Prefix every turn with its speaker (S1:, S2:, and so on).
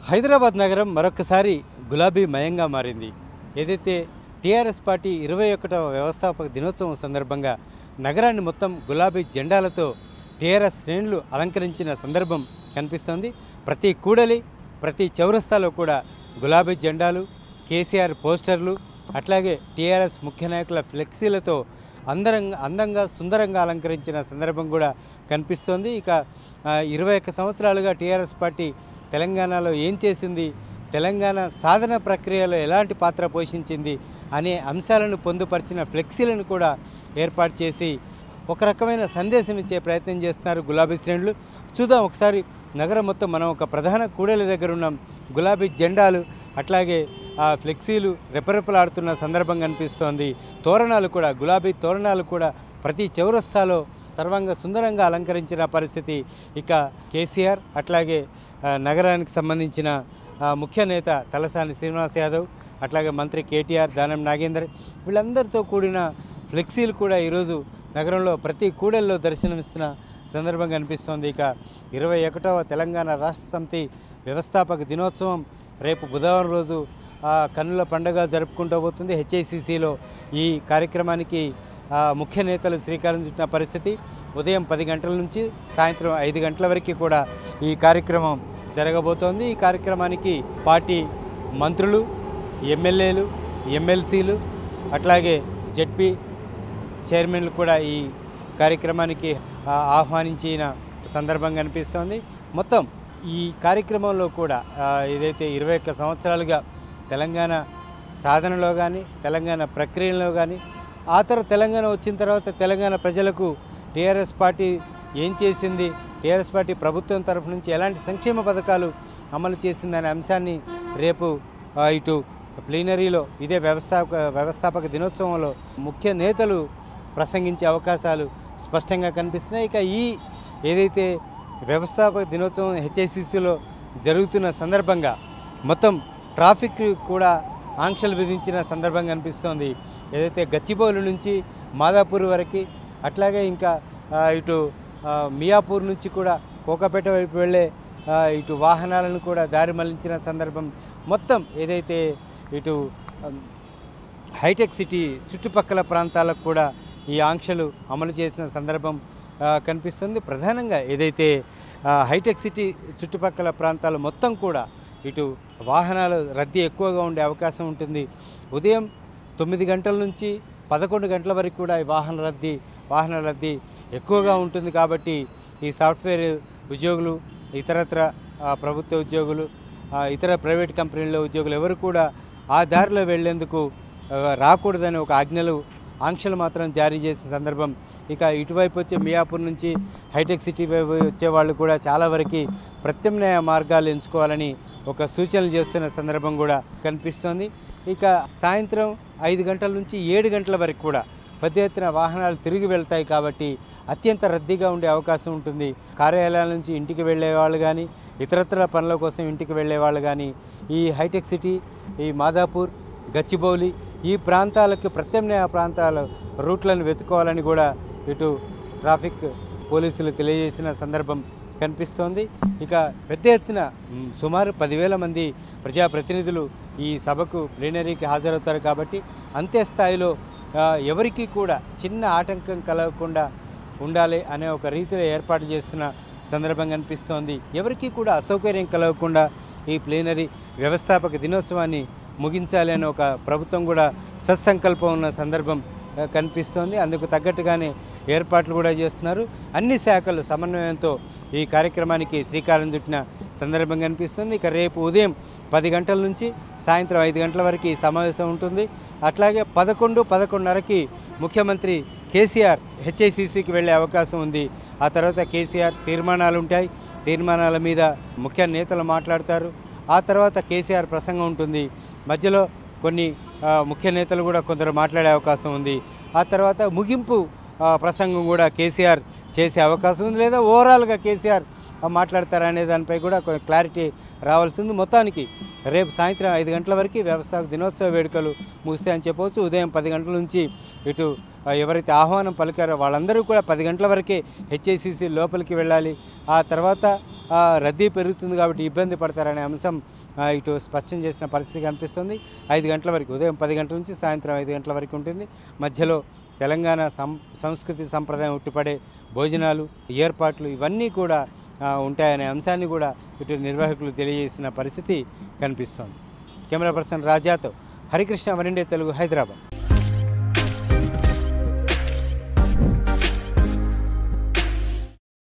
S1: హైదరాబాద్ నగరం మరొకసారి గులాబీ మయంగా మారింది ఏదైతే టీఆర్ఎస్ పార్టీ ఇరవై ఒకటవ వ్యవస్థాపక దినోత్సవం సందర్భంగా నగరాన్ని మొత్తం గులాబీ జెండాలతో టీఆర్ఎస్ శ్రేణులు అలంకరించిన సందర్భం కనిపిస్తోంది ప్రతి కూడలి ప్రతి చౌరస్తాలో కూడా గులాబీ జెండాలు కేసీఆర్ పోస్టర్లు అట్లాగే టీఆర్ఎస్ ముఖ్య నాయకుల ఫ్లెక్సీలతో అందరంగా అందంగా సుందరంగా అలంకరించిన సందర్భం కూడా కనిపిస్తోంది ఇక ఆ, ఇరవై ఒక్క సంవత్సరాలుగా టీఆర్ఎస్ పార్టీ తెలంగాణలో ఏం చేసింది తెలంగాణ సాధన ప్రక్రియలో ఎలాంటి పాత్ర పోషించింది అనే అంశాలను పొందుపరిచిన ఫ్లెక్సీలను కూడా ఏర్పాటు చేసి ఒక రకమైన సందేశం ఇచ్చే ప్రయత్నం చేస్తున్నారు గులాబీ శ్రేణులు చూద్దాం ఒకసారి నగరం మొత్తం మనం ఒక ప్రధాన కూడలి దగ్గర ఉన్నాం గులాబీ జెండాలు అట్లాగే ఆ ఫ్లెక్సీలు రెపరెపలాడుతున్న సందర్భం కనిపిస్తోంది తోరణాలు కూడా గులాబీ తోరణాలు కూడా ప్రతి చౌరస్తాలో సర్వంగ సుందరంగా అలంకరించిన పరిస్థితి ఇక కేసీఆర్ అట్లాగే ఆ, నగరానికి సంబంధించిన ఆ, ముఖ్య నేత తలసాని శ్రీనివాస్ యాదవ్ అట్లాగే మంత్రి కేటీఆర్ దానం నాగేందర్ వీళ్ళందరితో కూడిన ఫ్లెక్సీలు కూడా ఈరోజు నగరంలో ప్రతి కూడల్లో దర్శనమిస్తున్న సందర్భం కనిపిస్తోంది ఇక ఇరవై ఒకటవ తెలంగాణ రాష్ట్ర సమితి వ్యవస్థాపక దినోత్సవం రేపు బుధవారం రోజు ఆ, కన్నుల పండుగ జరుపుకుంటూ పోతుంది హెచ్ఐసిసిలో ఈ కార్యక్రమానికి ఆ, ముఖ్య నేతలు శ్రీకారం చుట్టిన పరిస్థితి ఉదయం పది గంటల నుంచి సాయంత్రం ఐదు గంటల వరకు కూడా ఈ కార్యక్రమం జరగబోతోంది ఈ కార్యక్రమానికి పార్టీ మంత్రులు ఎమ్మెల్యేలు ఎమ్మెల్సీలు అట్లాగే జెడ్పీ చైర్మన్లు కూడా ఈ కార్యక్రమానికి ఆ, ఆహ్వానించిన సందర్భం కనిపిస్తోంది మొత్తం ఈ కార్యక్రమంలో కూడా ఆ, ఏదైతే ఇరవై ఒక్క సంవత్సరాలుగా తెలంగాణ సాధనలో కానీ తెలంగాణ ప్రక్రియలో కానీ ఆ తర్వాత తెలంగాణ వచ్చిన తర్వాత తెలంగాణ ప్రజలకు టీఆర్ఎస్ పార్టీ ఏం చేసింది టీఆర్ఎస్ పార్టీ ప్రభుత్వం తరఫు నుంచి ఎలాంటి సంక్షేమ పథకాలు అమలు చేసిందనే అంశాన్ని రేపు ఆ, ఇటు ప్లీనరీలో ఇదే వ్యవస్థాపక వ్యవస్థాపక దినోత్సవంలో ముఖ్య నేతలు ప్రసంగించే అవకాశాలు స్పష్టంగా కనిపిస్తున్నాయి ఇక ఈ ఏదైతే వ్యవస్థాపక దినోత్సవం హెచ్ఐసిసిలో జరుగుతున్న సందర్భంగా మొత్తం ట్రాఫిక్ కూడా ఆంక్షలు విధించిన సందర్భం కనిపిస్తోంది ఏదైతే గచ్చిబౌలి నుంచి మాదాపూర్ వరకు అట్లాగే ఇంకా ఆ, ఇటు ఆ, మియాపూర్ నుంచి కూడా కోకాపేట వైపు వెళ్ళే ఆ, ఇటు వాహనాలను కూడా దారి మళ్లించిన సందర్భం మొత్తం ఏదైతే ఇటు ఆ, హైటెక్ సిటీ చుట్టుపక్కల ప్రాంతాలకు కూడా ఈ ఆంక్షలు అమలు చేసిన సందర్భం ఆ, కనిపిస్తుంది ప్రధానంగా ఏదైతే ఆ, హైటెక్ సిటీ చుట్టుపక్కల ప్రాంతాలు మొత్తం కూడా ఇటు వాహనాలు రద్దీ ఎక్కువగా ఉండే అవకాశం ఉంటుంది ఉదయం తొమ్మిది గంటల నుంచి పదకొండు గంటల వరకు కూడా ఈ వాహన రద్దీ వాహన రద్దీ ఎక్కువగా ఉంటుంది కాబట్టి ఈ సాఫ్ట్వేర్ ఉద్యోగులు ఇతరత్ర ఆ, ప్రభుత్వ ఉద్యోగులు ఆ, ఇతర ప్రైవేట్ కంపెనీల ఉద్యోగులు ఎవరు కూడా ఆ దారిలో వెళ్లేందుకు ఆ, రాకూడదని ఒక ఆజ్ఞలు ఆంక్షలు మాత్రం జారీ చేసిన సందర్భం ఇక ఇటువైపు వచ్చే మియాపూర్ నుంచి హైటెక్ సిటీ వైపు వచ్చే వాళ్ళు కూడా చాలా వరకు ప్రత్యామ్నాయ మార్గాలు ఎంచుకోవాలని ఒక సూచనలు చేస్తున్న సందర్భం కూడా కనిపిస్తోంది ఇక సాయంత్రం ఐదు గంటల నుంచి ఏడు గంటల వరకు కూడా పెద్ద ఎత్తున వాహనాలు తిరిగి వెళ్తాయి కాబట్టి అత్యంత రద్దీగా ఉండే అవకాశం ఉంటుంది కార్యాలయాల నుంచి ఇంటికి వెళ్ళే వాళ్ళు కానీ ఇతరత్ర పనుల కోసం ఇంటికి వెళ్ళే వాళ్ళు కానీ ఈ హైటెక్ సిటీ ఈ మాదాపూర్ గచ్చిబౌలి ఈ ప్రాంతాలకు ప్రత్యామ్నాయ ప్రాంతాల రూట్లను వెతుకోవాలని కూడా ఇటు ట్రాఫిక్ పోలీసులు తెలియజేసిన సందర్భం కనిపిస్తోంది ఇక పెద్ద ఎత్తున మ్, సుమారు పదివేల మంది ప్రజాప్రతినిధులు ఈ సభకు ప్లీనరీకి హాజరవుతారు కాబట్టి అంతే స్థాయిలో ఆ, ఎవరికీ కూడా చిన్న ఆటంకం కలగకుండా ఉండాలి అనే ఒక రీతిలో ఏర్పాటు చేస్తున్న సందర్భం కనిపిస్తోంది ఎవరికీ కూడా అసౌకర్యం కలగకుండా ఈ ప్లీనరీ వ్యవస్థాపక దినోత్సవాన్ని ముగించాలి అనే ఒక ప్రభుత్వం కూడా సత్సంకల్పం ఉన్న సందర్భం ఆ, కనిపిస్తోంది అందుకు తగ్గట్టుగానే ఏర్పాట్లు కూడా చేస్తున్నారు అన్ని శాఖలు సమన్వయంతో ఈ కార్యక్రమానికి శ్రీకారం చుట్టిన సందర్భం కనిపిస్తుంది ఇక రేపు ఉదయం పది గంటల నుంచి సాయంత్రం ఐదు గంటల వరకు ఈ సమావేశం ఉంటుంది అట్లాగే పదకొండు పదకొండున్నరకి ముఖ్యమంత్రి కేసీఆర్ హెచ్ఐసిసికి వెళ్ళే అవకాశం ఉంది ఆ తర్వాత కేసీఆర్ తీర్మానాలు ఉంటాయి తీర్మానాల మీద ముఖ్య నేతలు మాట్లాడతారు ఆ తర్వాత కేసీఆర్ ప్రసంగం ఉంటుంది మధ్యలో కొన్ని ఆ, ముఖ్య నేతలు కూడా కొందరు మాట్లాడే అవకాశం ఉంది ఆ తర్వాత ముగింపు ఆ, ప్రసంగం కూడా కేసీఆర్ చేసే అవకాశం ఉంది లేదా ఓవరాల్గా కేసీఆర్ ఆ, మాట్లాడతారా అనే దానిపై కూడా కొంచెం క్లారిటీ రావాల్సి ఉంది మొత్తానికి రేపు సాయంత్రం ఐదు గంటల వరకు వ్యవస్థాపక దినోత్సవ వేడుకలు ముగిస్తాయని చెప్పవచ్చు ఉదయం పది గంటల నుంచి ఇటు ఆ, ఎవరైతే ఆహ్వానం పలికారో వాళ్ళందరూ కూడా పది గంటల వరకే హెచ్ఐసిసి లోపలికి వెళ్ళాలి ఆ తర్వాత ఆ, రద్దీ పెరుగుతుంది కాబట్టి ఇబ్బంది పడతారనే అంశం ఆ, ఇటు స్పష్టం చేసిన పరిస్థితి కనిపిస్తుంది ఐదు గంటల వరకు ఉదయం పది గంటల నుంచి సాయంత్రం ఐదు గంటల వరకు ఉంటుంది మధ్యలో తెలంగాణ సం సంస్కృతి సంప్రదాయం ఉట్టిపడే భోజనాలు ఏర్పాట్లు ఇవన్నీ కూడా ఆ, ఉంటాయనే అంశాన్ని కూడా ఇటు నిర్వాహకులు తెలియజేసిన పరిస్థితి కనిపిస్తోంది కెమెరా పర్సన్ రాజాతో హరికృష్ణ వనిండే తెలుగు హైదరాబాద్